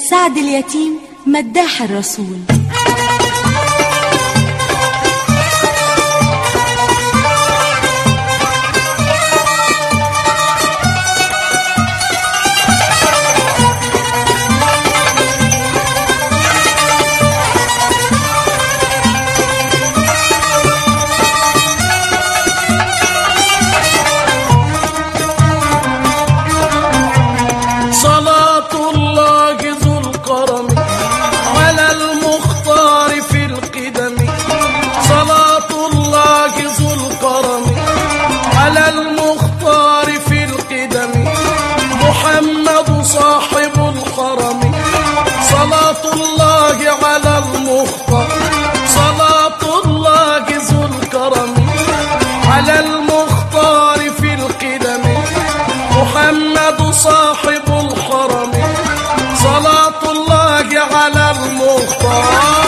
سعد اليتيم مداح الرسول صلاة الله ذو الكرم على المختار في القدم صلاة الله ذو الكرم على المختار في القدم محمد صاحب الحرم صلاة الله على المختار صلاة الله ذو الكرم على المختار في القدم محمد صاحب الحرم صلاة الله على المختار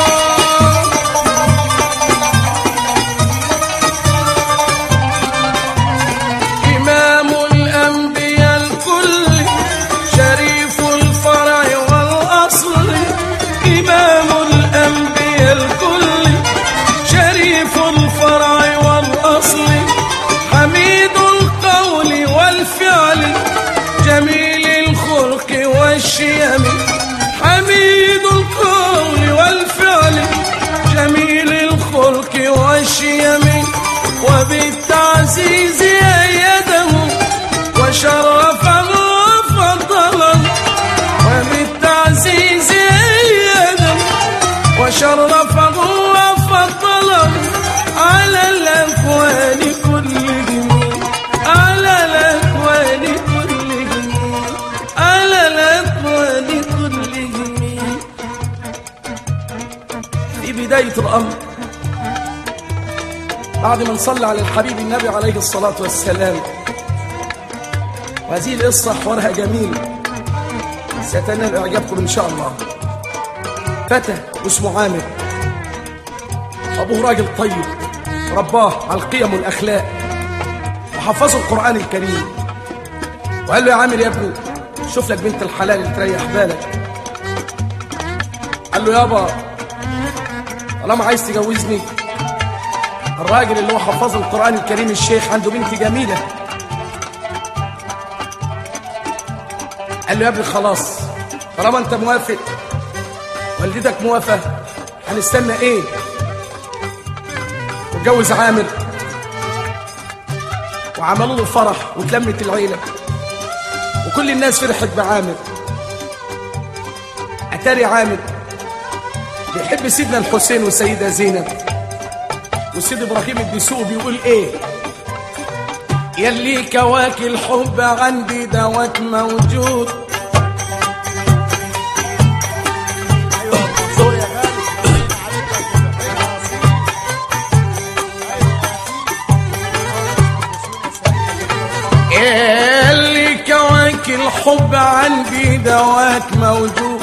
إمام الأنبياء الكل شريف الفرع والأصل إمام الأنبياء الكل شريف الفرع والأصل حميد القول والفعل جميل الخلق والشيم حميد القول والفعل جميل الخلق والشيم وبالتعزيز أيده وشرفه وفضله وبالتعزيز أيده وشرفه وفضله على الأكوان كلهم على الأكوان كلهم على الأكوان كلهم في بداية الأمر بعد ما نصلي على الحبيب النبي عليه الصلاة والسلام وهذه القصة حوارها جميل ستنال إعجابكم إن شاء الله فتى اسمه عامر أبوه راجل طيب رباه على القيم والأخلاق وحفظه القرآن الكريم وقال له يا عامر يا ابني شوف لك بنت الحلال اللي تريح بالك قال له يابا طالما عايز تجوزني الراجل اللي هو حفظ القرآن الكريم الشيخ عنده بنت جميلة قال له يا ابني خلاص طالما انت موافق والدتك موافقة هنستنى ايه واتجوز عامر وعملوا له فرح واتلمت العيلة وكل الناس فرحت بعامر أتاري عامر بيحب سيدنا الحسين والسيدة زينب والسيد إبراهيم الدسوق بيقول إيه يلي كواكي الحب عندي دوت موجود اللي كواكي الحب عندي دوات موجود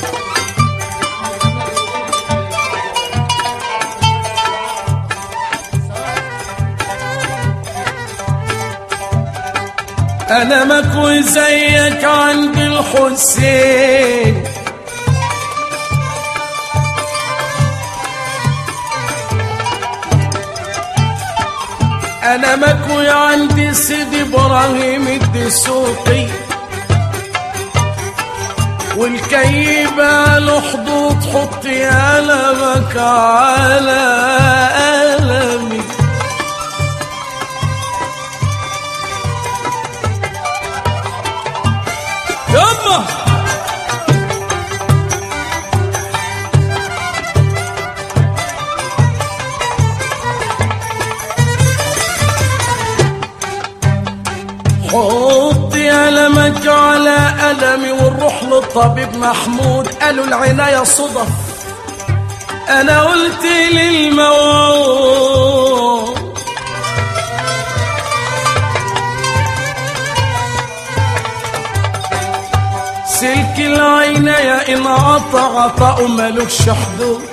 انا مكوي زيك عند الحسين انا مكوي عندي سيدي ابراهيم الدسوقي والكيبة له حدود حطي قلمك على قلمي يما حطي قلمك على قلمي ونروح للطبيب محمود قالوا العناية صدف انا قلت للموعود سلك العناية ان قطع عطاء ملوكش حدود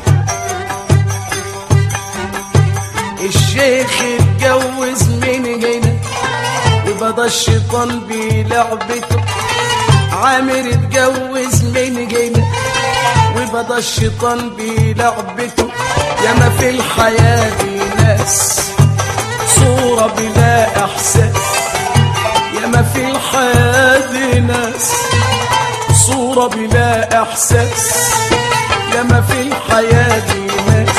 الشيخ اتجوز من هنا وبدا الشيطان بلعبته عامر اتجوز من جنة وبدا الشيطان بلعبته ياما في الحياة دي ناس صورة بلا إحساس ياما في الحياة دي ناس صورة بلا إحساس ياما في الحياة دي ناس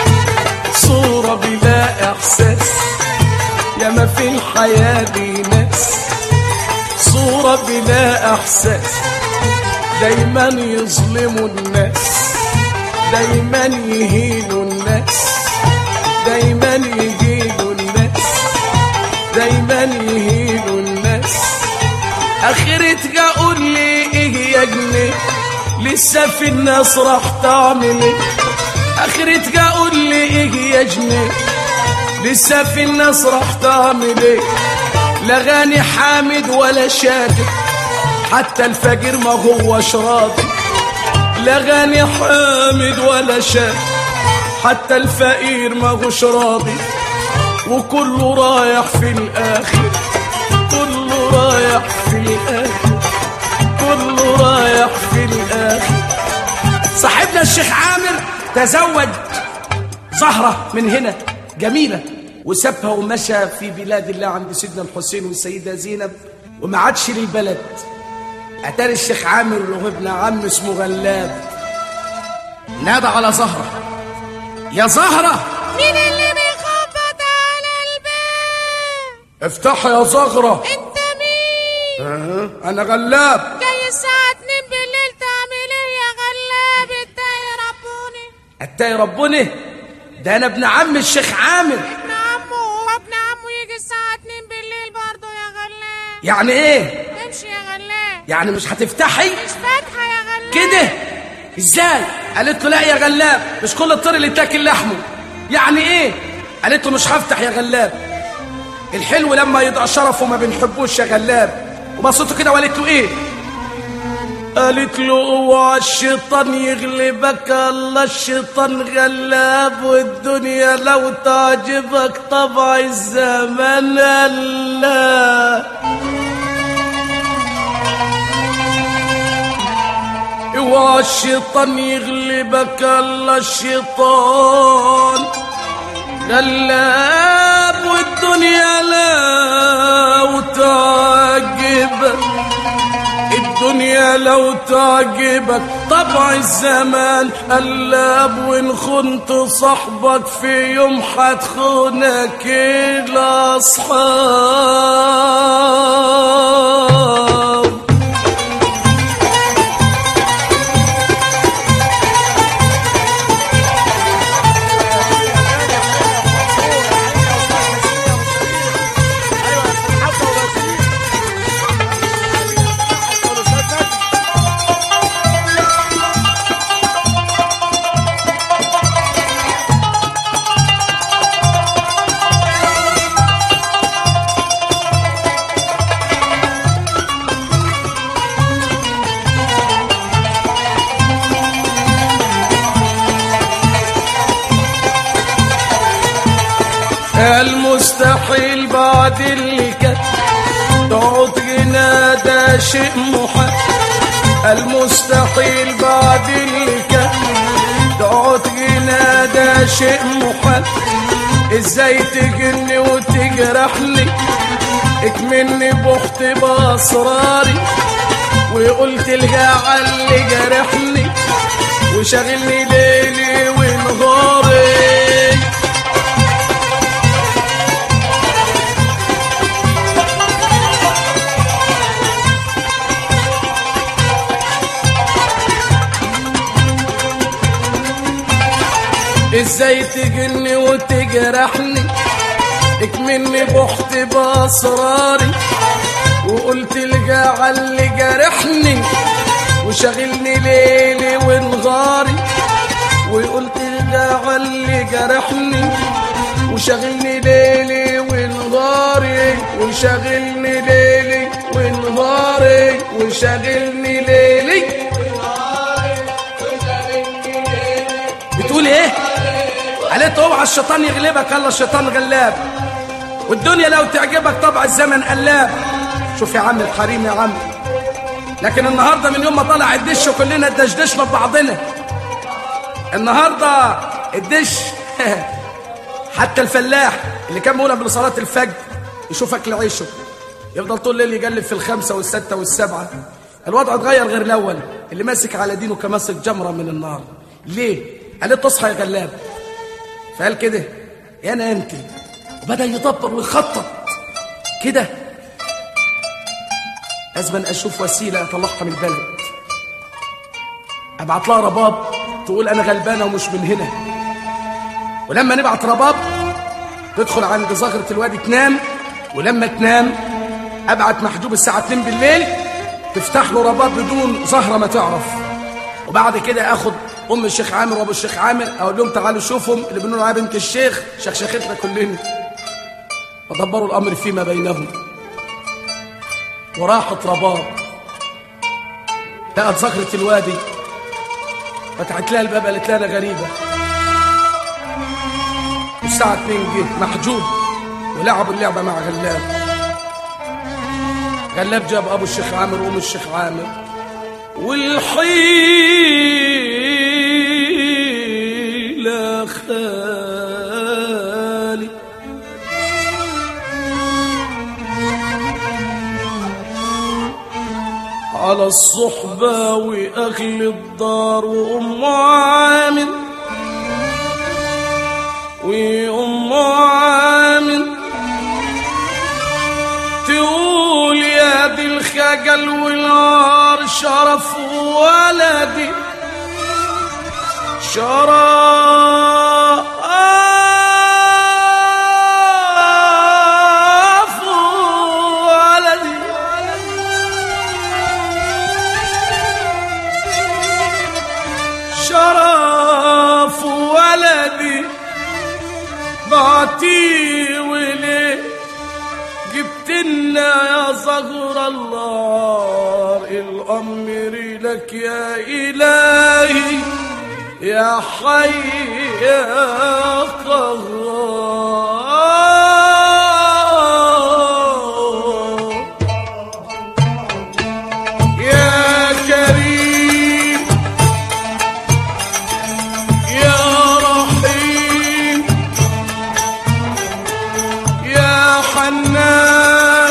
صورة بلا إحساس ياما في الحياة دي ناس صورة بلا إحساس دايما يظلموا الناس دايما يهينوا الناس دايما يهينوا الناس دايما يهينوا الناس اخرتك اقول لي ايه يا جنيه لسه في الناس راح تعمل ايه اخرتك اقول لي ايه يا جنيه لسه في الناس راح تعمل ايه لا غني حامد ولا شاكر حتى الفقير ما هوش راضي لا غني حامد ولا شاكر حتى الفقير ما هوش راضي وكله رايح في الاخر كله رايح في الاخر كله رايح في الاخر صاحبنا الشيخ عامر تزوج زهرة من هنا جميلة وسابها ومشى في بلاد الله عند سيدنا الحسين والسيدة زينب وما عادش للبلد أتاري الشيخ عامر له ابن عم اسمه غلاب نادى على زهرة يا زهرة مين اللي بيخبط على الباب افتح يا زهرة انت مين أه. أنا غلاب جاي الساعة 2 بالليل تعمل ايه يا غلاب اتاي ربوني أتاي ربنا ده أنا ابن عم الشيخ عامر ابن عمه وابن عمه يجي الساعة 2 بالليل برضه يا غلاب يعني إيه؟ امشي يا غلاب يعني مش هتفتحي؟ مش فاتحة يا غلاب كده ازاي قالت له لا يا غلاب مش كل الطير اللي تاكل لحمه يعني ايه قالت له مش هفتح يا غلاب الحلو لما يضع شرفه ما بنحبوش يا غلاب وبصته كده وقالت له ايه قالت له اوعى الشيطان يغلبك الله الشيطان غلاب والدنيا لو تعجبك طبع الزمان الله اوعى الشيطان يغلبك الا الشيطان غلاب والدنيا لو تعجبك الدنيا لو تعجبك طبع الزمان قلاب وان خنت صاحبك في يوم هتخونك الاصحاب المستحيل بعد اللي كان تقعد هنا ده شيء محال المستحيل بعد اللي كان تقعد هنا ده شيء محال ازاي تجني وتجرحني اكملني بخت باسراري وقلت لها على اللي جرحني وشاغلني ليلي ونهاري ازاي تجني وتجرحني اكملني بخت باسراري وقلت لقى على اللي جرحني وشاغلني ليلي ونهاري وقلت لقى على اللي جرحني وشاغلني ليلي ونهاري وشاغلني ليلي ونهاري وشاغلني ليلي بتقول ايه قالت اوعى الشيطان يغلبك الله الشيطان غلاب والدنيا لو تعجبك طبع الزمن قلاب شوف يا عم الحريم يا عم لكن النهارده من يوم ما طلع الدش وكلنا دشدشنا ببعضنا النهارده الدش حتى الفلاح اللي كان بيقول قبل صلاه الفجر يشوف اكل عيشه يفضل طول الليل يقلب في الخمسه والسته والسبعه الوضع اتغير غير الاول اللي ماسك على دينه كماسك جمره من النار ليه؟ قال تصحى يا غلاب فقال كده يا انا انت وبدا يدبر ويخطط كده لازم اشوف وسيله اطلعها من البلد ابعت لها رباب تقول انا غلبانه ومش من هنا ولما نبعت رباب تدخل عند زغرة الوادي تنام ولما تنام ابعت محجوب الساعه 2 بالليل تفتح له رباب بدون زهره ما تعرف وبعد كده اخد ام الشيخ عامر وابو الشيخ عامر اقول لهم تعالوا شوفهم اللي بنقول عليها بنت الشيخ شخشختنا كلنا ودبروا الامر فيما بينهم وراحت رباب لقت زغرة الوادي فتحت لها الباب قالت لها انا غريبه والساعه 2 جه محجوب ولعبوا اللعبه مع غلاب غلاب جاب ابو الشيخ عامر وام الشيخ عامر والحيلة خالي على الصحبة وأهل الدار وأم عامر وأم عامر تقول يا دي الخجل والعار شرف ولدي شرف ولدي شرف ولدي بعتي وليه جبت لنا يا صغر الله الأمر لك يا إلهي يا حي يا قهار يا كريم يا رحيم يا حنان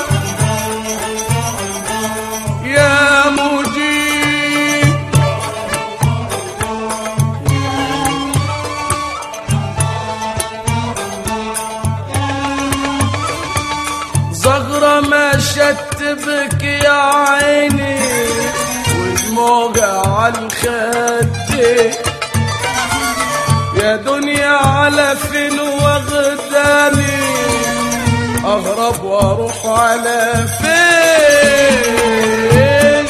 يا مجيب زغرة ما شتبك يا عيني والموجة على الخد يا دنيا على فين واخداني اهرب واروح على فين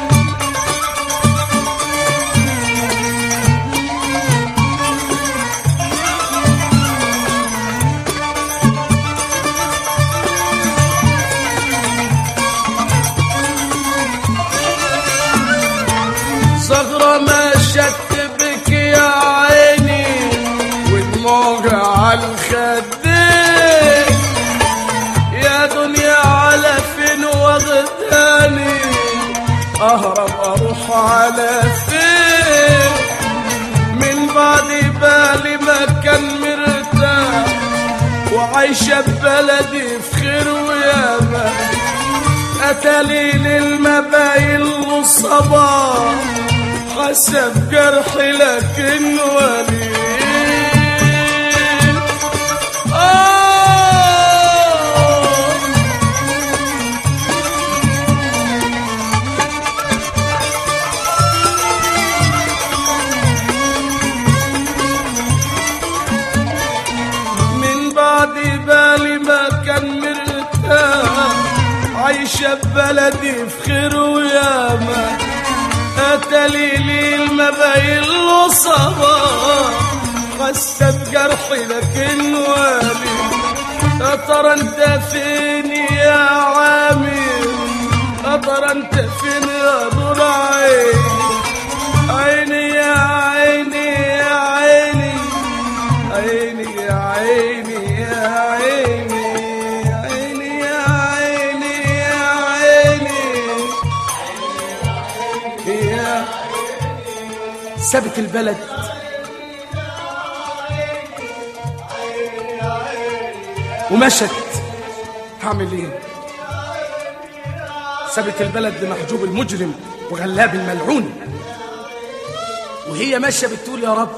صغرة ما شتبك يا عيني ودموعها على الخدين يا دنيا على فين واخداني اهرب اروح على فين من بعد بالي ما كان مرتاح وعايشة ببلدي في خير وياما قتلي للمباين والصباح حسب جرحي لكن ولي آه من بعد بالي ما كان مرتاح عايشة ببلدي في خير وياما قتلي لي المباين صباح حاسة بجرحي لكن والي يا ترى انت فين يا عامر يا ترى انت فين يا نور عيني عيني يا عيني يا عيني عيني يا عيني يا عيني عيني يا عيني يا عيني سابت البلد ومشت هعمل ايه سابت البلد لمحجوب المجرم وغلاب الملعون وهي ماشيه بتقول يا رب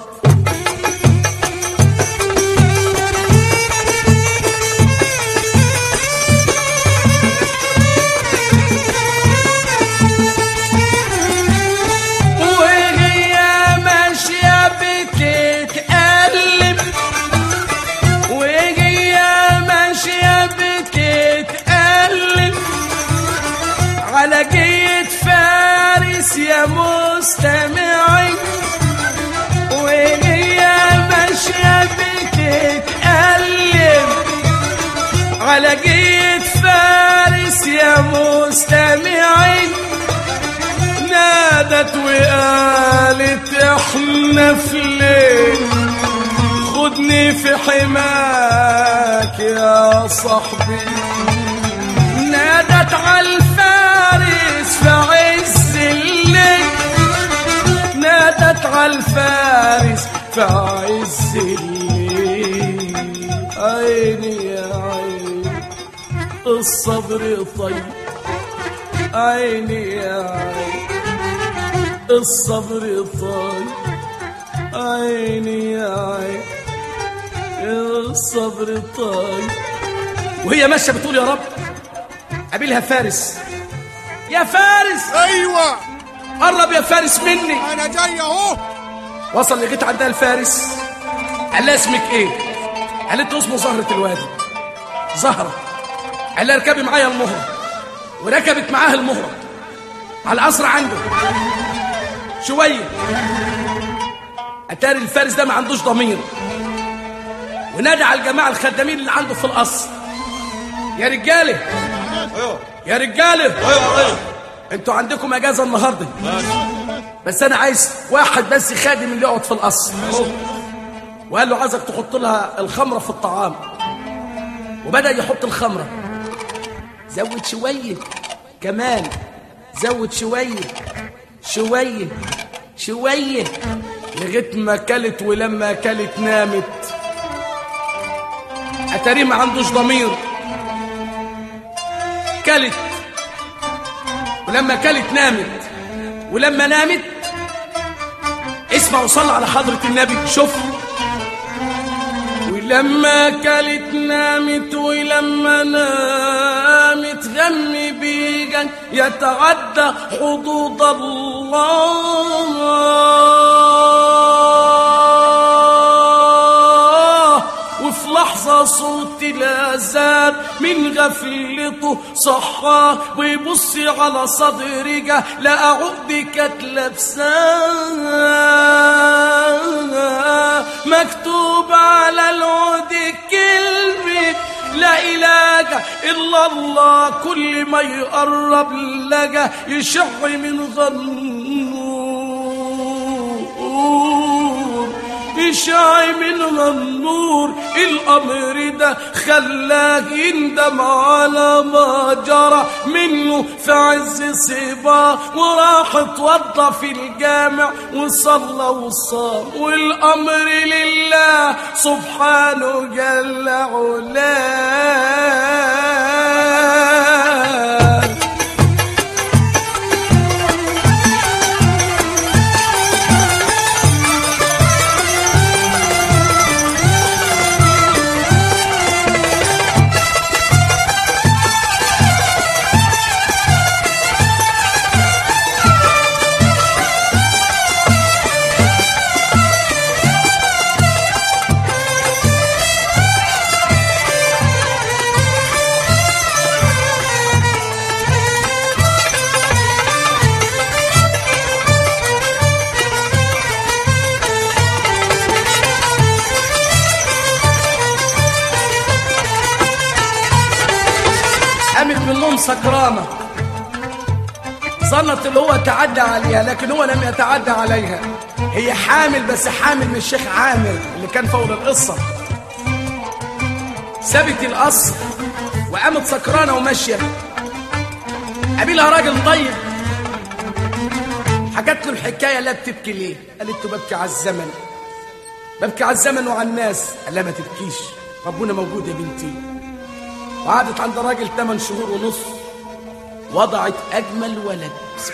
وهي ماشيه بتتألم وهي ماشيه بتتألم على جيد فارس يا مستمعي وهي ماشيه بتتألم على جيد فارس يا مستمعي نادت وقالت احنا في الليل خدني في حماك يا صاحبي نادت على الفارس في عز الليل نادت على الفارس في عز الليل عيني يا عيني الصبر طيب عيني يا عيني الصبر طيب عيني يا عيني الصبر طيب وهي ماشيه بتقول يا رب قابلها فارس يا فارس ايوه قرب يا فارس مني انا جاي اهو وصل لغايه عندها الفارس قال لها اسمك ايه قالت له اسمه زهرة الوادي زهرة قال لها اركبي معايا المهرة وركبت معاها المهرة على القصر عنده شوية اتاري الفارس ده ما عندوش ضمير ونادى على الجماعة الخدامين اللي عنده في القصر يا رجالة يا رجالة انتوا عندكم اجازة النهاردة بس انا عايز واحد بس خادم اللي يقعد في القصر وقال له عايزك تحط لها الخمره في الطعام وبدا يحط الخمره زود شويه كمان زود شويه شويه شويه لغايه ما كلت ولما كلت نامت اتاريه ما عندوش ضمير كلت ولما كلت نامت ولما نامت اسمع وصلى على حضرة النبي شوف ولما كلت نامت ولما نامت غم بيجا يتعدى حدود الله وفي لحظة صوت الأذان من غفلته صحى ويبص على صدرك لقى عقد كانت لابساه مكتوب على العود كلمة لا إله إلا الله كل ما يقرب لقى يشع من غنور يشع من النور الأمر ده خلاه يندم على ما جرى منه في عز صباه وراح اتوضى في الجامع وصلى وصام والأمر لله سبحانه جل علاه قامت من النوم سكرانة ظنت اللي هو تعدى عليها لكن هو لم يتعدى عليها هي حامل بس حامل من الشيخ عامر اللي كان فوق القصة سابت القصر وقامت سكرانة وماشية قابلها راجل طيب حكت له الحكايه لا بتبكي ليه قالت له ببكي على الزمن ببكي على الزمن وعلى الناس قال لها ما تبكيش ربنا موجود يا بنتي وقعدت عند راجل 8 شهور ونص وضعت اجمل ولد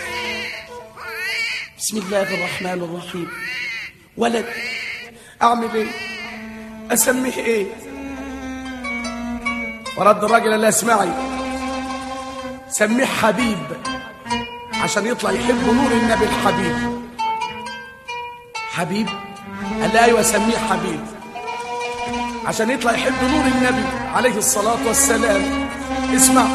بسم الله الرحمن الرحيم ولد اعمل ايه اسميه ايه ورد الراجل قال لها اسمعي سميه حبيب عشان يطلع يحب نور النبي الحبيب حبيب قال لها ايوه سميه حبيب عشان يطلع يحب نور النبي عليه الصلاة والسلام اسمع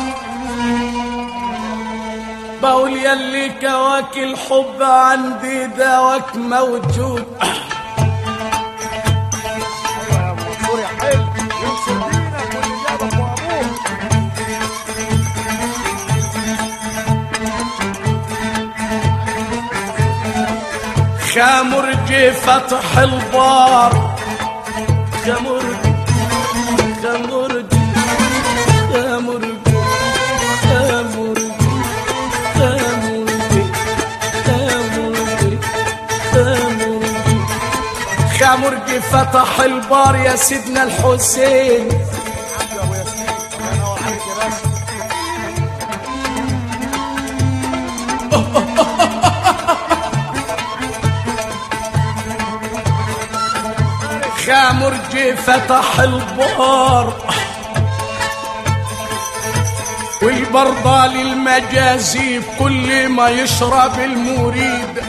بقول يلي كواك الحب عندي دواك موجود يا منصور يا حلو ينصر دينك والإجابة وأبوك خامرجي فتح البار خامرجي خامرجي خامرجي خامرجي خامرجي خامرجي خامرجي خامرجي فتح البار يا سيدنا الحسين عبد أبو ياسين الله ينور عليك يا باشا خامرجي فتح البار والبرضى للمجازيب كل ما يشرب المريد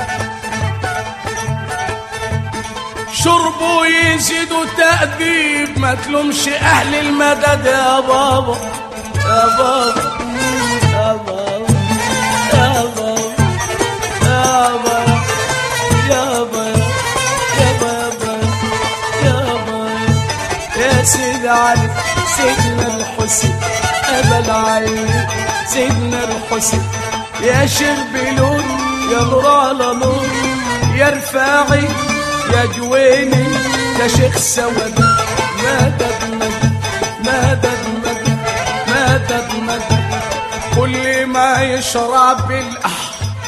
شربوا يزيدوا تأديب ما تلومش أهل المدد يا بابا يا بابا يا بابا يا بابا يا بابا يا بابا يا بابا يا بابا يا سيد علي سيدنا الحسين أبا العين سيدنا الحسين يا شيخ بلون يا نور على نور يا رفاعي يا جويني يا شيخ سود مدد مدد مدد مدد مدد مدد كل ما يشرب الأح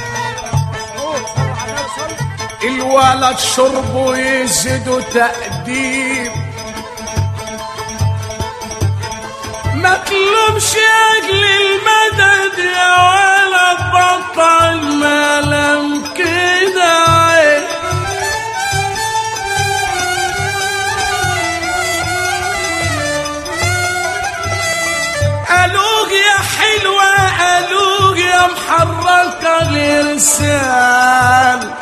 الولد شربه يزيدوا تأديب ما تلومش اجل المدد يا ولد بطل ما لم كده عين قالوك يا حلوة قالوك يا محركة الإرسال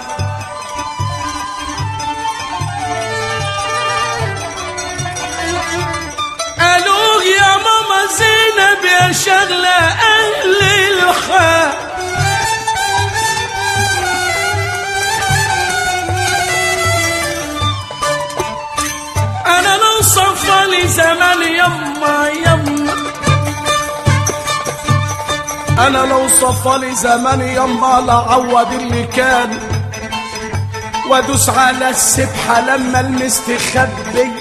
قالوك يا ماما زينب يا شغلة أهل الخير أنا لو صفى لي زمان يما يما أنا لو صفى لي زمان يما لعوض اللي كان وادوس على السبحة لما المستخبي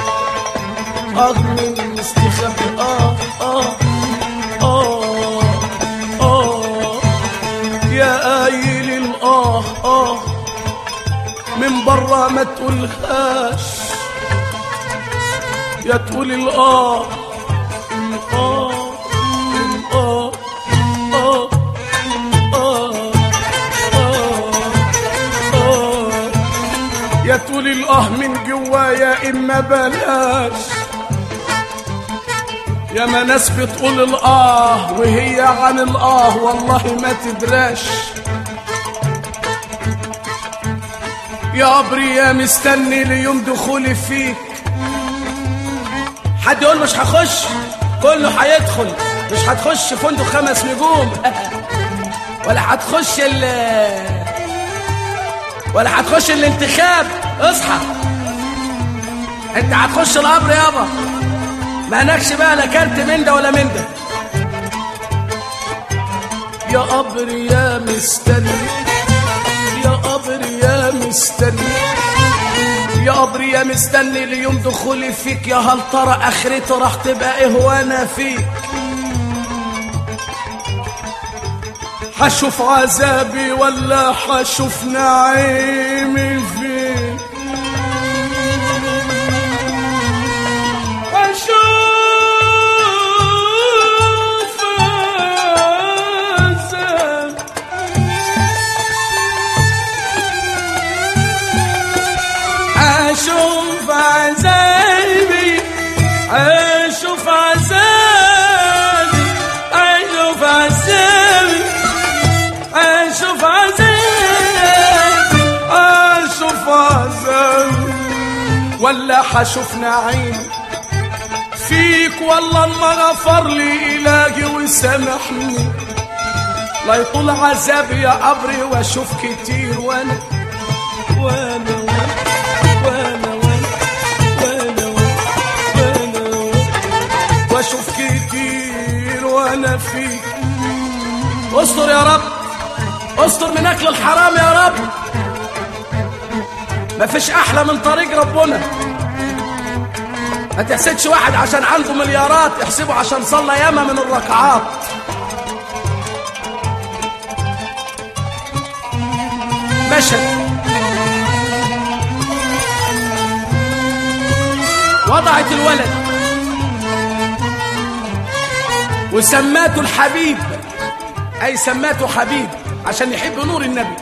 أغني المستخبي آه آه آه آه يا قايل الآه آه من برا ما تقولهاش يا تقول الآه الآه الآه آه آه آه آه يا تقول الآه من جوايا إما بلاش يا ما ناس بتقول الآه وهي عن الآه والله ما تدراش يا قبري يا مستني ليوم دخولي فيك حد يقول مش هخش كله هيدخل مش هتخش فندق خمس نجوم ولا هتخش ال ولا هتخش الانتخاب اصحى انت هتخش القبر يابا ما هناكش بقى لا كارت من ده ولا من ده يا قبر يا مستني يا قبر يا مستني يا قبر يا مستني ليوم دخولي فيك يا هل ترى اخرته راح تبقى ايه وانا فيك حشوف عذابي ولا حشوف نعيمي فيك أشوف عذاب أشوف عذابي أشوف عذابي أشوف عذابي أشوف عذابي أشوف عذابي ولا حشوف نعيم فيك والله ما غفر لي إلهي وسامحني لا يطول عذابي يا قبري واشوف كتير وانا وانا وانا وانا وانا وانا واشوف كتير وانا فيك استر يا رب استر من اكل الحرام يا رب مفيش احلى من طريق ربنا ما تحسدش واحد عشان عنده مليارات احسبه عشان صلى ياما من الركعات مشت وضعت الولد وسماته الحبيب اي سماته حبيب عشان يحب نور النبي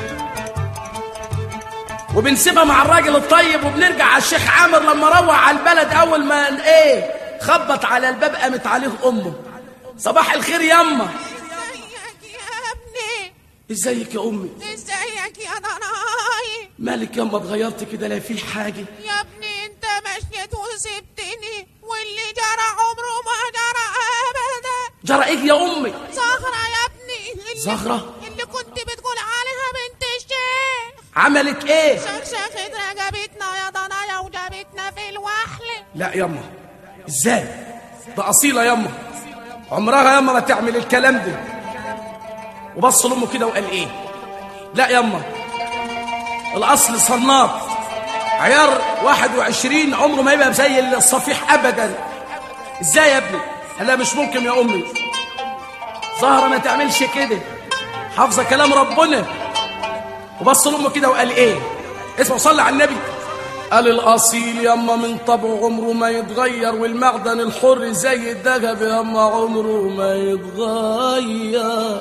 وبنسيبها مع الراجل الطيب وبنرجع على الشيخ عامر لما روح على البلد اول ما ايه خبط على الباب قامت عليه امه صباح الخير يما ازيك يا ابني ازيك يا امي ازيك يا ضناي مالك يما اتغيرت كده لا في حاجه يا ابني انت مشيت وسبتني واللي جرى عمره ما جرى ابدا جرى ايه يا امي زهرة يا ابني اللي زهرة؟ اللي كنت بتقول عليها بنت الشيخ عملت ايه شخشخت جابتنا يا ضنايا وجابتنا في الوحل لا يما ازاي ده اصيله يما عمرها يما ما تعمل الكلام ده وبص لامه كده وقال ايه لا يما الاصل صناط عيار 21 عمره ما يبقى زي الصفيح ابدا ازاي يا ابني قال لا مش ممكن يا امي زهره ما تعملش كده حافظه كلام ربنا وبص لامه كده وقال ايه اسمه صلي على النبي قال الاصيل ياما من طبعه عمره ما يتغير والمعدن الحر زي الذهب ياما عمره ما يتغير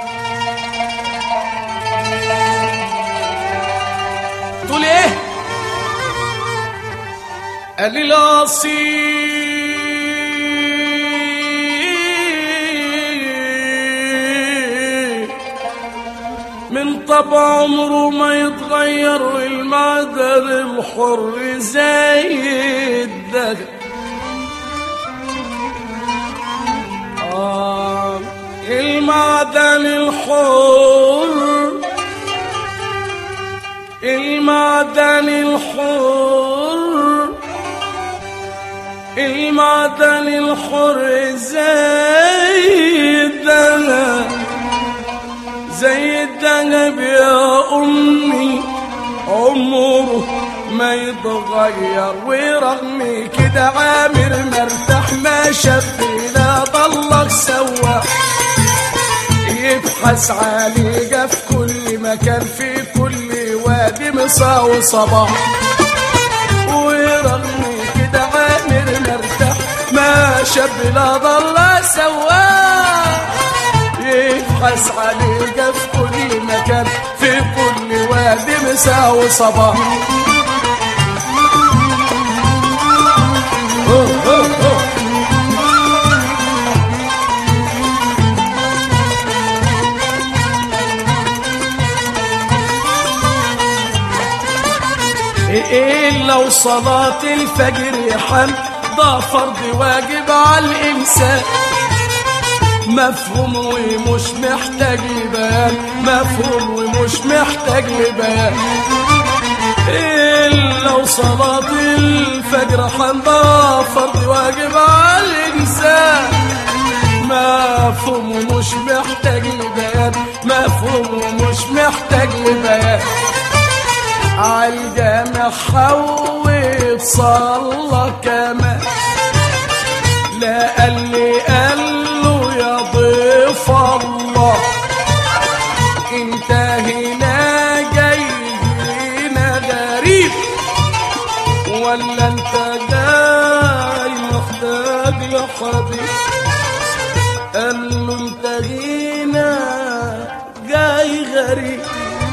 تقول ايه قال لي الاصيل من طبع عمره ما يتغير والمعدن الحر زي الدجل آه المعدن الحر المعدن الحر المعدن الحر زي الدهب زي الدهب يا أمي عمره ما يتغير ورغم كده عامر مرتاح ما شاف لا ضلك سوا يبحث عليك في كل مكان في كل وادي مساء وصباح ورغم كده عامر مرتاح ما شاب لا ضل سواه يبحث عليك في كل مكان في كل وادي مساء وصباح أوه أوه أوه. إلا وصلاة الفجر يا حم ده فرض واجب على الإنسان مفهوم ومش محتاج لبيان مفهوم ومش محتاج لبيان إلا وصلاة الفجر حم ده فرض واجب على الإنسان مفهوم ومش محتاج لبيان مفهوم ومش محتاج لبيان عالجامع حوت صلى كمان لا قال لي قال له يا ضيف الله ولا انت جاي محتاج لحبيب قال له انت هنا جاي غريب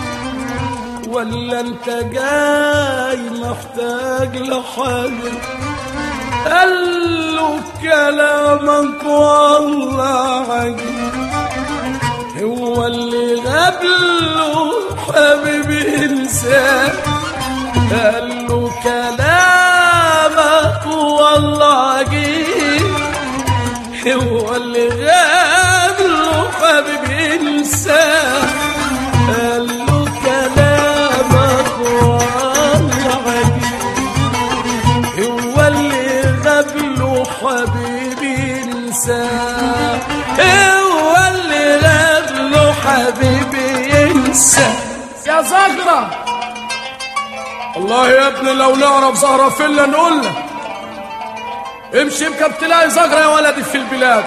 ولا انت جاي محتاج لحبيب قال له كلامك والله عجيب هو اللي قبله حبيبي انسان قال له كلامك والله عجيب هو اللي قبله حبيبي انسان قال له كلامك والله عجيب هو اللي قبله حبيبي انسان هو اللي قبله حبيبي ينسى يا زهرة والله يا ابني لو نعرف زهرة فيلا نقول لك امشي يمكن تلاقي زهرة يا ولدي في البلاد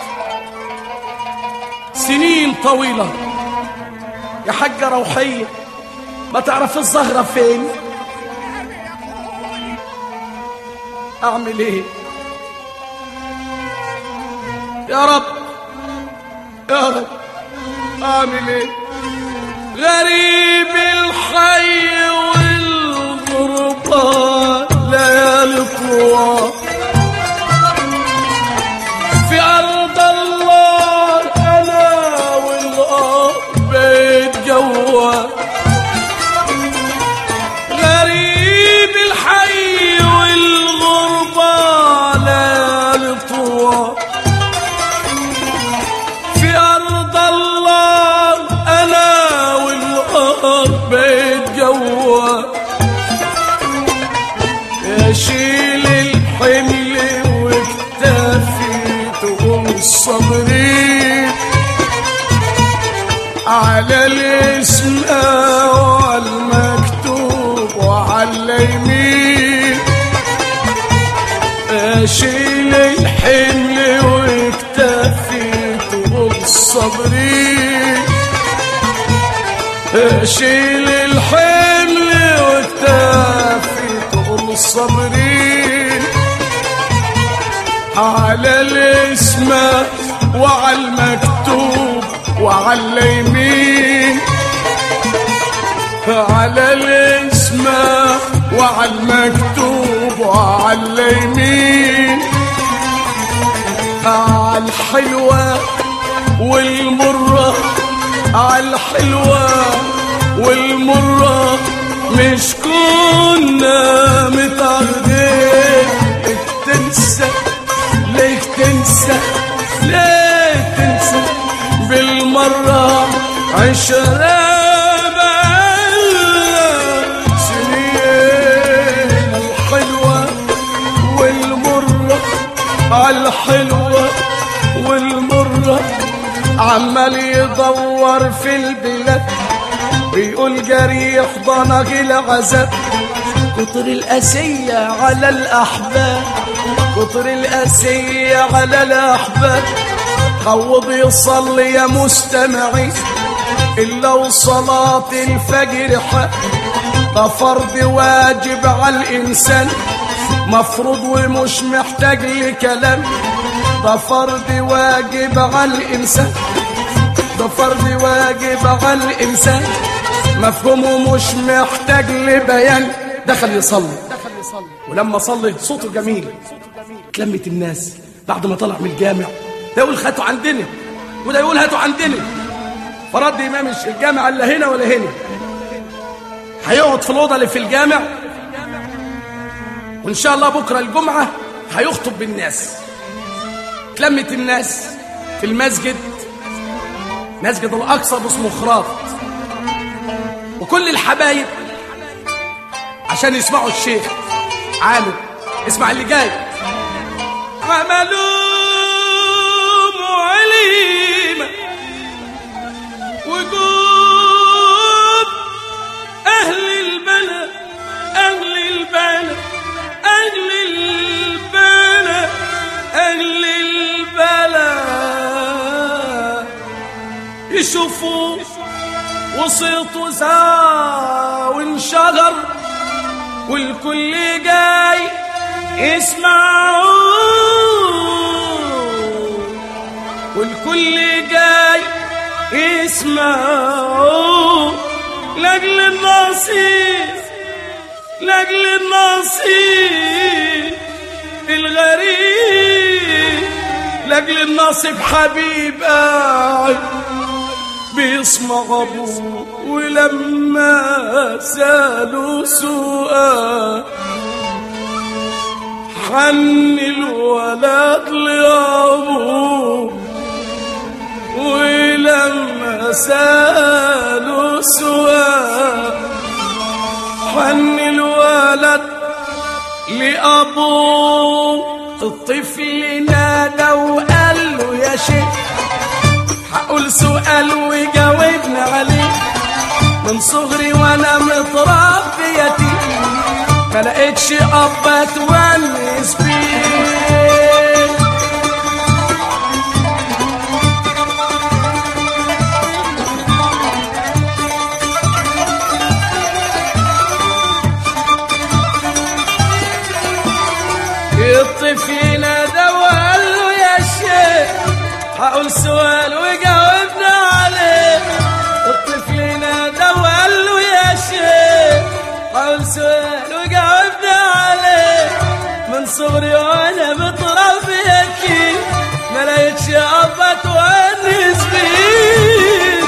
سنين طويلة يا حاجة روحية ما تعرف الزهرة فين اعمل ايه يا رب يا رب اعمل ايه غريب الحي والغربة ليالي طوال في أرض الله أنا والأرض بيت جوال غريب الحي والغربة ليالي طوال في أرض الله أنا والأرض بيت جوال يشيل الحمل واكتفي تقوم الصبرين على الاسم وعلى المكتوب وعلى اليمين اشيل الحمل واكتفي تقوم الصبرين اشيل الحمل واكتفي تقوم الصبرين على الاسم وعلى المكتوب وعلى اليمين على الاسم وعلى المكتوب وعلى اليمين على الحلوة والمرة على الحلوة والمرة مش كنا متعودين تنسى ليه تنسى ليه تنسى بالمرة عشرة سنين الحلوة والمرة على الحلوة والمرة عمال يدور في البلاد بيقول جريح ضنك العذاب كتر الأسية على الأحباب كتر الأسية على الأحباب خوض يصلي يا مستمعين إلا وصلاة الفجر حق ده فرض واجب على الإنسان مفروض ومش محتاج لكلام ده فرض واجب على الإنسان ده فرض واجب على الإنسان مفهومه مش محتاج لبيان دخل يصلي ولما صلي صوته جميل اتلمت الناس بعد ما طلع من الجامع ده يقول هاتوا عندنا وده يقول هاتوا عندنا فرد امام الجامع لا هنا ولا هنا هيقعد في الاوضه اللي في الجامع وان شاء الله بكره الجمعه هيخطب بالناس اتلمت الناس في المسجد مسجد الاقصى باسمه خراط وكل الحبايب عشان يسمعوا الشيخ عامل اسمع اللي جاي عملوا معلمة وجود أهل البلد أهل البلد أهل البلد أهل البلد يشوفوا وصيته زا وانشجر والكل جاي اسمعوا والكل جاي اسمعوا لاجل النصيب لاجل النصيب الغريب لاجل النصيب حبيب قاعد بيسمع ابوه ولما سالوا سؤال حن الولد لأبوه ولما سالوا سؤال حن الولد لأبوه الطفل نادى وقال له يا شيخ هقول سؤال وجاوبنا عليه من صغري وانا متربي يتيم ما لقيتش اب اتونس بيه الطفل نادى وقال له يا شيخ هقول سؤال وجاوبنا عليه الطفل نادى وقال له يا شيخ هقول سؤال وجاوبنا عليه من صغري وانا متربي اكيد ما لقيتش اب اتونس بيه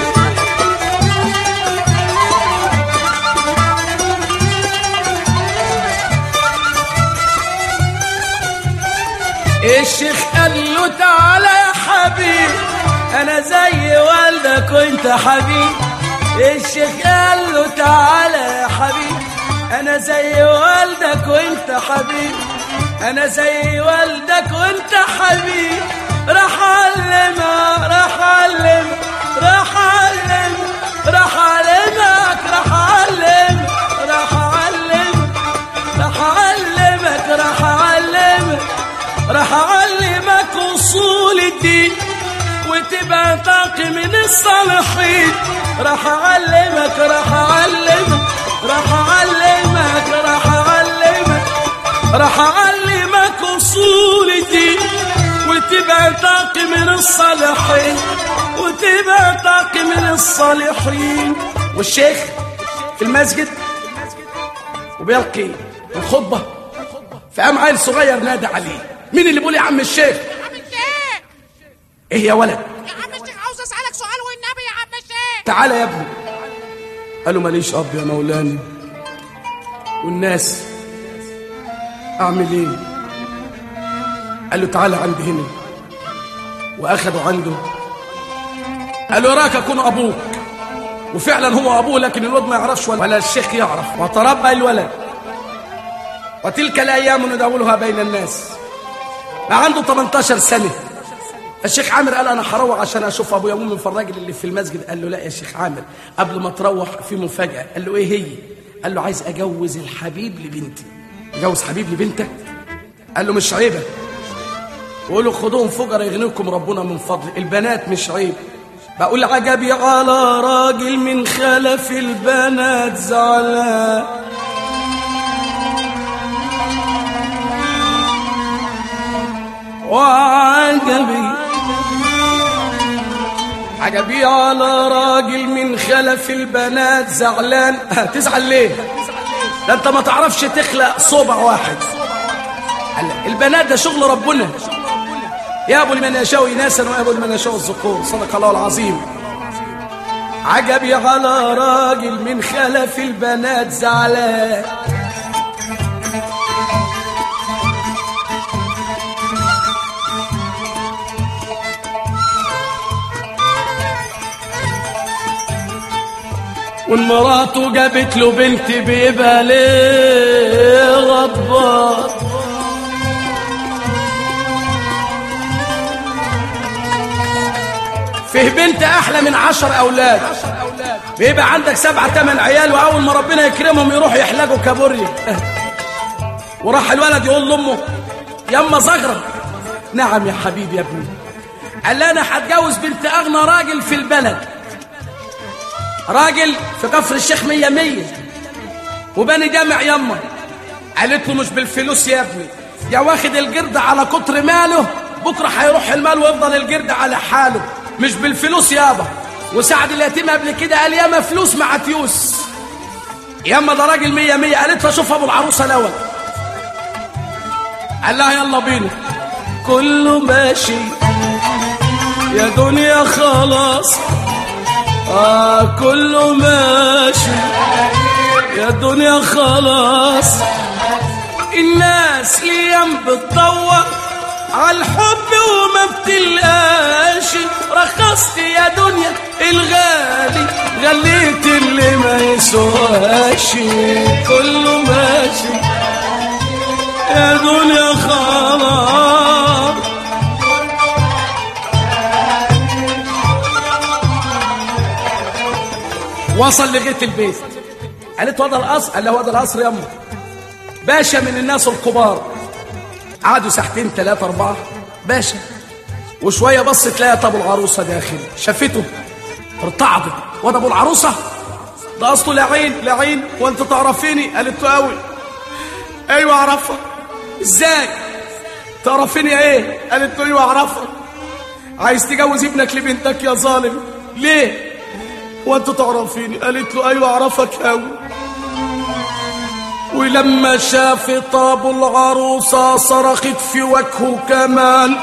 الشيخ قال له تعالى يا حبيب انا زي والدك وانت حبيب الشيخ قال له تعالى يا حبيب انا زي والدك وانت حبيب انا زي والدك وانت حبيب راح علم راح علم راح علم راح علمك راح علم راح علم راح علمك راح علمك راح اعلمك اصول الدين وتبقى طاقي من الصالحين راح اعلمك راح اعلمك راح اعلمك راح اعلمك راح اعلمك اصول الدين وتبقى طاقي من الصالحين وتبقى طاقي من الصالحين والشيخ في المسجد وبيلقي الخطبه فقام عيل صغير نادى عليه مين اللي بيقول يا عم الشيخ عم الشيخ ايه يا ولد يا عم الشيخ عاوز اسالك سؤال والنبي يا عم الشيخ تعالى يا ابني قال له ماليش اب يا مولانا والناس اعمل ايه قال له تعالى عندي هنا واخده عنده قال له راك اكون ابوك وفعلا هو ابوه لكن الولد ما يعرفش ولا ولا الشيخ يعرف وتربى الولد وتلك الايام نداولها بين الناس بقى عنده 18 سنه الشيخ عامر قال انا هروح عشان اشوف ابويا وامي في الراجل اللي في المسجد قال له لا يا شيخ عامر قبل ما تروح في مفاجاه قال له ايه هي قال له عايز اجوز الحبيب لبنتي اجوز حبيب لبنتك قال له مش عيبه وقولوا خدوهم فقراء يغنيكم ربنا من فضل البنات مش عيب بقول عجبي على راجل من خلف البنات زعلان وعجبي عجبي على راجل من خلف البنات زعلان تزعل ليه ده انت ما تعرفش تخلق صبع واحد قال لك البنات ده شغل ربنا يا لمن يشاء إناسا ويهب لمن يشاء الذكور صدق الله العظيم عجبي على راجل من خلف البنات زعلان ومراته جابت له بنت بيبقى ليه غبار فيه بنت احلى من عشر اولاد بيبقى عندك سبعة تمن عيال واول ما ربنا يكرمهم يروحوا يحلقوا كابوريا وراح الولد يقول لامه يما زغرة نعم يا حبيبي يا ابني قال لي انا هتجوز بنت اغنى راجل في البلد راجل في كفر الشيخ مية مية وبني جامع يما قالت له مش بالفلوس يا ابني يا واخد القرد على كتر ماله بكره هيروح المال ويفضل القرد على حاله مش بالفلوس يابا وسعد اليتيم قبل كده قال ياما فلوس مع تيوس ياما ده راجل مية مية قالت له شوف ابو العروسه الاول قال لها يلا بينا كله ماشي يا دنيا خلاص آه كله ماشي يا دنيا خلاص الناس ليام بتدور على الحب وما بتلقاش رخصت يا دنيا الغالي غليت اللي ما يسواش كله ماشي يا دنيا خلاص وصل لغايه البيت قالت هو ده القصر قال له هو ده القصر يا امه باشا من الناس الكبار قعدوا ساعتين ثلاثة أربعة باشا وشوية بصت لقيت أبو العروسة داخل شافته ارتعدت وده أبو العروسة ده أصله لعين لعين وأنت تعرفيني قالت له أوي أيوة أعرفها إزاي تعرفيني إيه قالت له أيوة أعرفها عايز تجوز ابنك لبنتك يا ظالم ليه وأنت تعرفيني قالت له أيوة أعرفك أوي ولما شافت ابو العروسة صرخت في وجهه كمان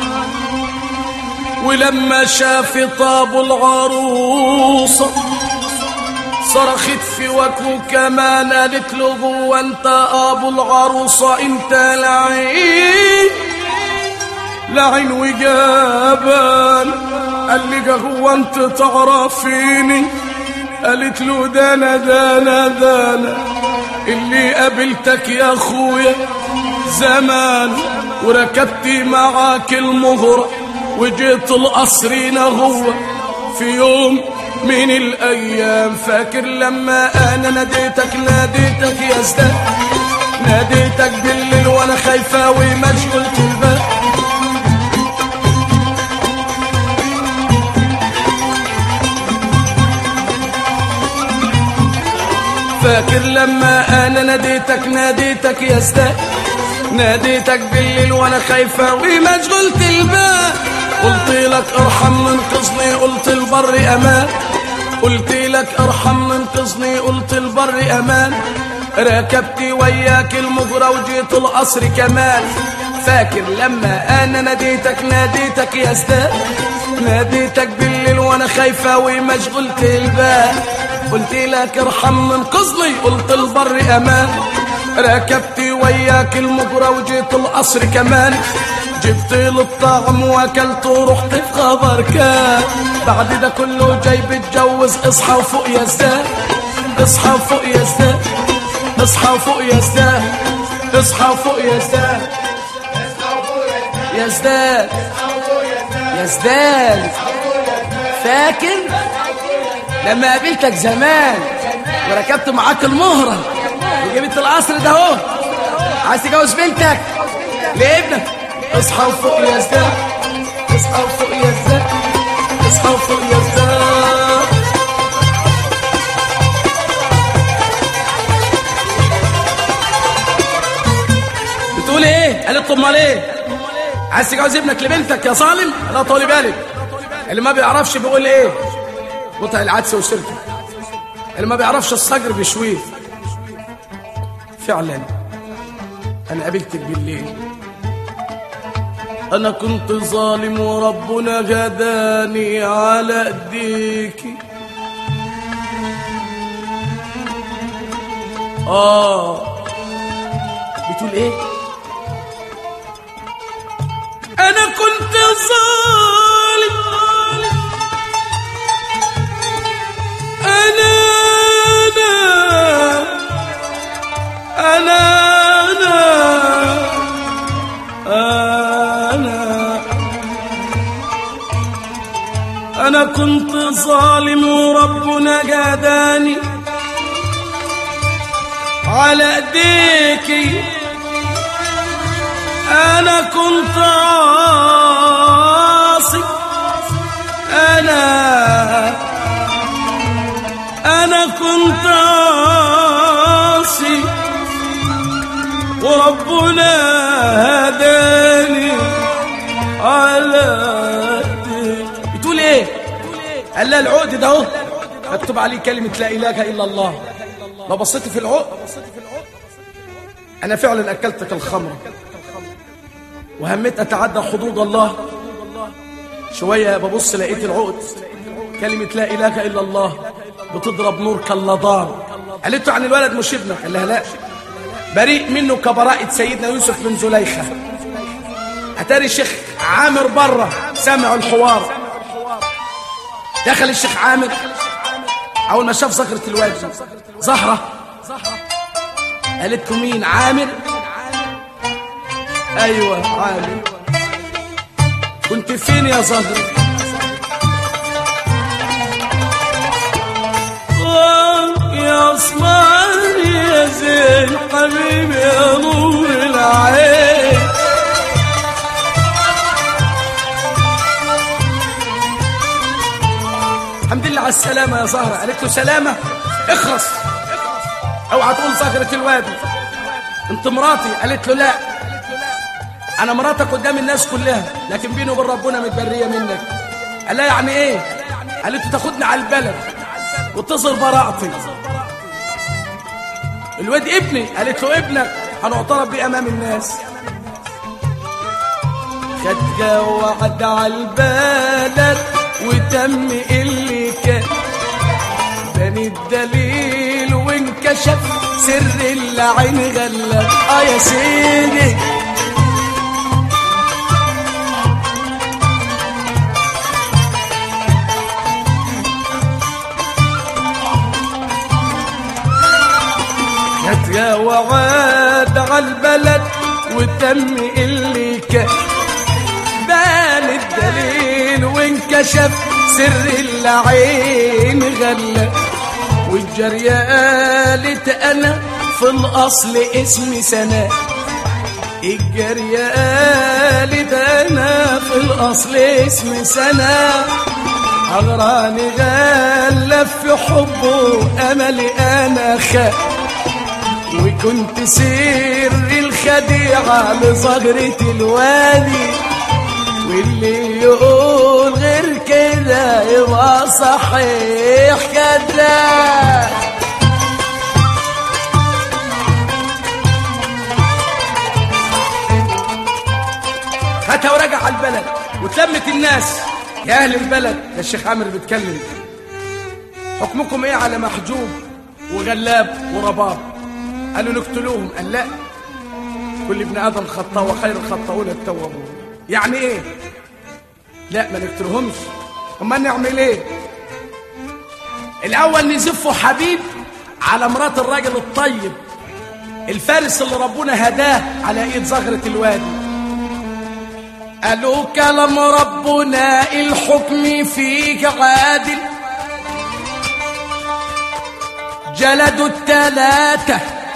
ولما شافت ابو العروسة صرخت في وجهه كمان قالت له هو انت ابو العروسة انت لعين لعين وجبان قال لي هو انت تعرفيني قالت له ده انا ده انا ده انا اللي قابلتك يا اخويا زمان وركبت معاك المهرة وجيت القصر هو في يوم من الايام فاكر لما انا ناديتك ناديتك يا زداد ناديتك بالليل وانا خايفة ومشغولة البال فاكر لما انا ناديتك ناديتك يا استاذ ناديتك بالليل وانا خايفة ومشغولة البال قلت لك ارحم انقذني قلت البر امان قلت لك ارحم انقذني قلت البر امان ركبت وياك المجرى وجيت القصر كمان فاكر لما انا ناديتك ناديتك يا استاذ ناديتك بالليل وانا خايفة ومشغولة البال قلت لك ارحم انقذني قلت البر امان ركبت وياك المجرى وجيت القصر كمان جبت له الطعم واكلت ورحت في خبر كان بعد ده كله جاي بتجوز اصحى وفوق يا زداد اصحى وفوق يا زداد اصحى وفوق يا زداد اصحى وفوق يا زداد يا زداد يا زداد فاكر لما قابلتك زمان وركبت معاك المهرة وجبت القصر ده اهو عايز تجوز بنتك لابنك اصحى وفوق يا زداد اصحى وفوق يا زداد اصحى وفوق يا زداد بتقول ايه قالت له امال ايه عايز تجوز ابنك لبنتك يا ظالم لا طولي بالك اللي ما بيعرفش بيقول ايه قطع العدس وشركه اللي ما بيعرفش الصقر بيشويه فعلا انا قابلتك بالليل انا كنت ظالم وربنا غداني على ايديك اه بتقول ايه انا كنت ظالم انا انا انا انا انا انا كنت ظالم وربنا جاداني على ايديكي انا كنت عاصي انا انا كنت عاصي وربنا قال لها العقد ده اهو مكتوب عليه كلمة لا إله إلا الله لو بصيت في العقد أنا فعلا أكلتك الخمر وهميت أتعدى حدود الله شوية ببص لقيت العقد كلمة لا إله إلا الله بتضرب نور كاللضان قالت له عن الولد مش ابنك قال لها لا بريء منه كبراءة سيدنا يوسف بن زليخة أتاري الشيخ عامر بره سامع الحوار دخل الشيخ عامر أول ما شاف زهرة الواد زهرة قالت له مين عامر أيوة عامر كنت فين يا زهرة يا عثمان يا زين حبيبي يا نور العين الحمد لله على السلامة يا زهرة قالت له سلامة اخرس اوعى تقول زهرة الوادي انت مراتي قالت له لا انا مراتك قدام الناس كلها لكن بيني وبين ربنا متبرية منك قال لها يعني ايه قالت له تاخدني على البلد وتصل براءتي الواد ابني قالت له ابنك هنعترف بيه امام الناس خد وعد على البلد وتم اللي كان بني الدليل وانكشف سر اللعين غلب اه يا سيدي خد وعد على البلد وتم اللي كان بان الدليل وانكشف سر اللعين غلى والجرية قالت انا في الاصل اسمي سناء الجرية قالت انا في الاصل اسمي سناء اغراني غلب في حبه املي انا خاف وكنت سر الخديعة لزهرة الوادي واللي يقول غير كده يبقى صحيح كده خدها ورجع على البلد وتلمت الناس يا اهل البلد ده الشيخ عامر بيتكلم حكمكم ايه على محجوب وغلاب ورباب قالوا نقتلوهم قال لا كل ابن ادم خطاء وخير الخطاؤون التوابون يعني ايه لا ما نقتلهمش امال نعمل ايه الاول نزفوا حبيب على مرات الراجل الطيب الفارس اللي ربنا هداه على ايد زغرة الوادي قالوا كلام ربنا الحكم فيك عادل جلدوا التلاتة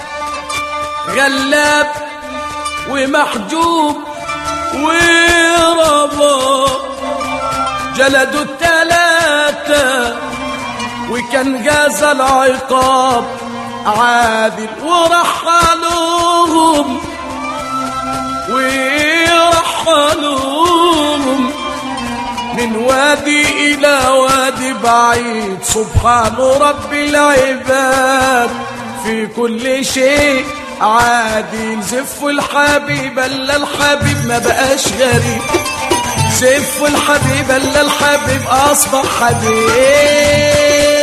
غلاب ومحجوب وربا جلدوا التلاتة وكان جاز العقاب عادل ورحلوهم ورحلوهم من وادي إلى وادي بعيد سبحان رب العباد في كل شيء عادل زف الحبيب الا الحبيب ما بقاش غريب زف الحبيب الا الحبيب اصبح حبيب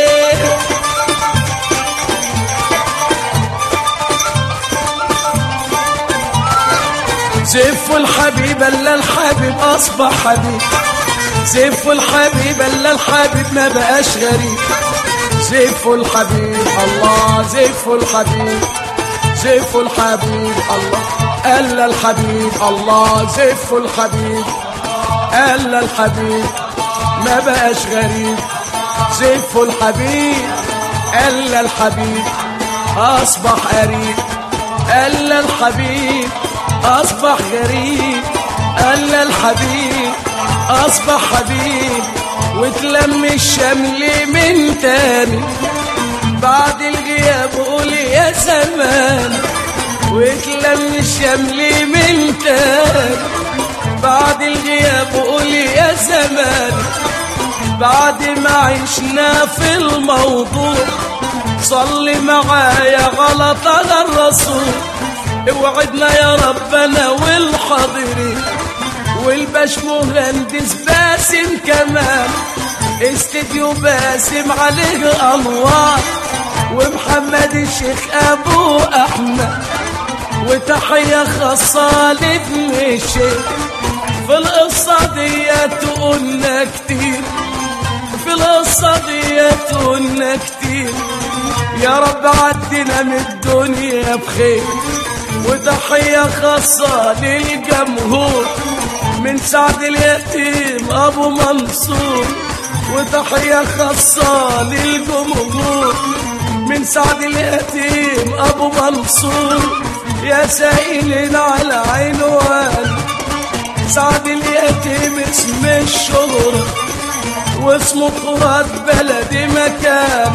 زف الحبيب الا الحبيب اصبح حبيب زف الحبيب الا الحبيب ما بقاش غريب زف الحبيب الله زف الحبيب زف الحبيب الله الا الحبيب الله زف الحبيب الا الحبيب ما بقاش غريب زف الحبيب الا الحبيب اصبح قريب الا الحبيب اصبح غريب الا الحبيب اصبح حبيب وتلم الشمل من تاني بعد الغياب قول يا زمان وتلم الشمل من تاني بعد الغياب قول يا زمان بعد ما عشنا في الموضوع صلي معايا غلط على الرسول اوعدنا يا ربنا والحاضرين والباش مهندس باسم كمان استديو باسم عليه انوار ومحمد الشيخ ابو احمد وتحية خاصة لابن الشيخ في القصة دي قلنا كتير في القصة دي قلنا كتير يا رب عدنا من الدنيا بخير وتحية خاصة للجمهور من سعد اليتيم أبو منصور وتحية خاصة للجمهور من سعد اليتيم أبو منصور يا سائلين على عنوان سعد اليتيم اسم الشهرة واسمه قرات بلدي مكان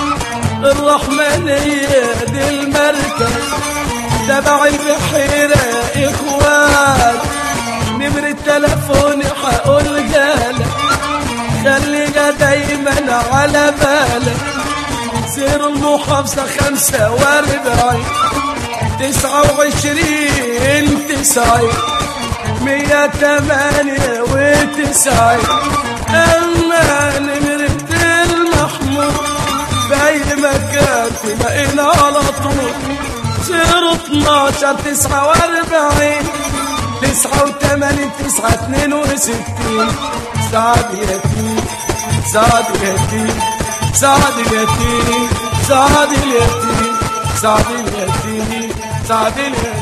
الرحمنية دي المركز تبع البحيرة يا إخوان نمر التلفون حقول جالك خلينا دايما على بالك سير المحافظة خمسة واربعين تسعة وعشرين تسعين مية تمانية وتسعين أما نمرة المحمود بأي مكان تلاقينا على طول صفر اتناشر تسعة واربعين تسعة وثمانين تسعة اتنين وستين سعد يتيم سعد يتيم سعد اليتيم سعد اليتيم سعد اليتيم سعد اليتيم